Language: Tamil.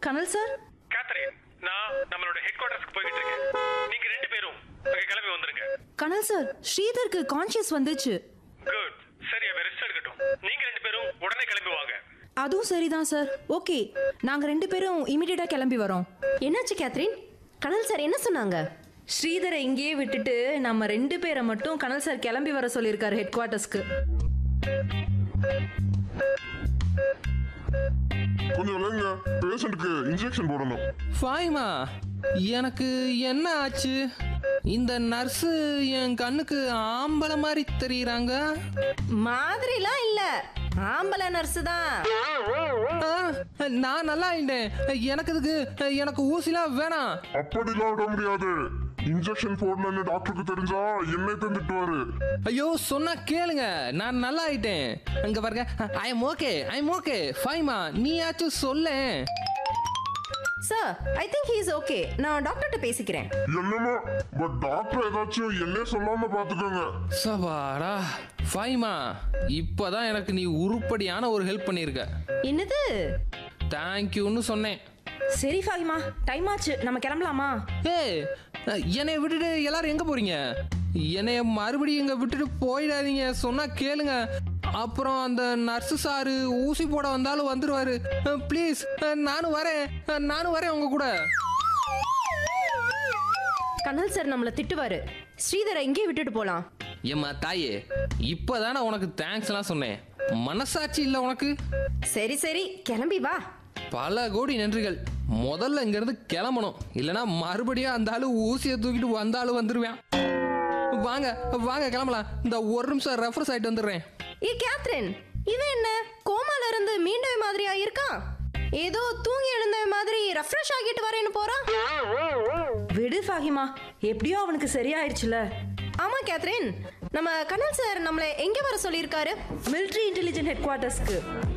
கனல் சார் கேத்தரின் நான் நம்மளோட ஹெட் குவார்ட்டர்ஸ்க்கு போய்கிட்டு இருக்கேன் நீங்க ரெண்டு பேரும் அங்க கிளம்பி வந்துருங்க கனல் சார் ஸ்ரீதருக்கு கான்ஷியஸ் வந்துச்சு குட் சரி அவ ரெஸ்ட் எடுக்கட்டும் நீங்க ரெண்டு பேரும் உடனே கிளம்பி வாங்க அதுவும் சரிதான் சார் ஓகே நாங்க ரெண்டு பேரும் இமிடியேட்டா கிளம்பி வரோம் என்னாச்சு கேத்ரின் கனல் சார் என்ன சொன்னாங்க ஸ்ரீதரை இங்கேயே விட்டுட்டு நம்ம ரெண்டு பேரை மட்டும் கனல் சார் கிளம்பி வர சொல்லியிருக்காரு ஹெட் குவார்ட்டர்ஸ்க்கு கொஞ்சம் இல்லைங்க பேஷண்ட்டுக்கு இன்ஜெக்ஷன் போடணும் ஃபாய்மா எனக்கு என்ன ஆச்சு இந்த நர்ஸு என் கண்ணுக்கு ஆம்பளை மாதிரி தெரியுறாங்க மாதிரிலாம் இல்ல ஆம்பளை நர்ஸ் தான் ஆ, நான் நல்லா ஆயிட்டேன் எனக்கு இதுக்கு எனக்கு ஊசிலாம் வேணாம் அப்படிலாம் விட முடியாது இன்ஜெக்ஷன் போடலன்னு டாக்டருக்கு தெரிஞ்சா என்னை தான் திட்டுவாரு ஐயோ சொன்னா கேளுங்க நான் நல்லா ஆயிட்டேன் அங்க பாருங்க I am okay I am okay ஃபைமா நீயாச்சும் சொல்லேன் sir I think he is okay நான் டாக்டர்கிட்ட பேசிக்கிறேன் என்னமோ பட் டாக்டர் ஏதாச்சும் என்னே சொல்லாம பாத்துக்கோங்க சபாடா ஃபைமா இப்பதான் எனக்கு நீ உருப்படியான ஒரு ஹெல்ப் பண்ணியிருக்க என்னது தேங்க்யூன்னு சொன்னேன் சரி ஃபாகிமா டைம் ஆச்சு நம்ம கிளம்பலாமா ஏய் என்னை விட்டுட்டு எல்லாரும் எங்க போறீங்க என்னைய மறுபடியும் இங்க விட்டுட்டு போயிடாதீங்க சொன்னா கேளுங்க அப்புறம் அந்த நர்ஸு சாரு ஊசி போட வந்தாலும் வந்துருவாரு ப்ளீஸ் நானும் வரேன் நானும் வரேன் உங்க கூட கனல் சார் நம்மள திட்டுவாரு ஸ்ரீதரை இங்கே விட்டுட்டு போலாம் ஏம்மா தாயே இப்பதானே உனக்கு தேங்க்ஸ் எல்லாம் சொன்னேன் மனசாட்சி இல்ல உனக்கு சரி சரி கிளம்பி வா பல கோடி நன்றிகள் முதல்ல இங்கிருந்து கிளம்பணும் இல்லனா மறுபடியும் அந்த ஆளு ஊசியை தூக்கிட்டு வந்தாலும் வந்துருவேன் வாங்க வாங்க கிளம்பலாம் இந்த ஒரு நிமிஷம் ரெஃப்ரெஷ் ஆயிட்டு வந்துடுறேன் ஏ கேத்ரின் இவன் என்ன கோமால இருந்து மீண்டவ மாதிரியா இருக்கான் ஏதோ தூங்கி எழுந்த மாதிரி ரெஃப்ரெஷ் ஆகிட்டு வரேன்னு போறான் விடு ஃபாகிமா எப்படியோ அவனுக்கு சரியாயிடுச்சுல ஆமா கேத்ரின் நம்ம கனல் சார் நம்மளை எங்க வர சொல்லியிருக்காரு மிலிட்ரி இன்டெலிஜென்ட் ஹெட் குவார்ட்டர்ஸ்க்கு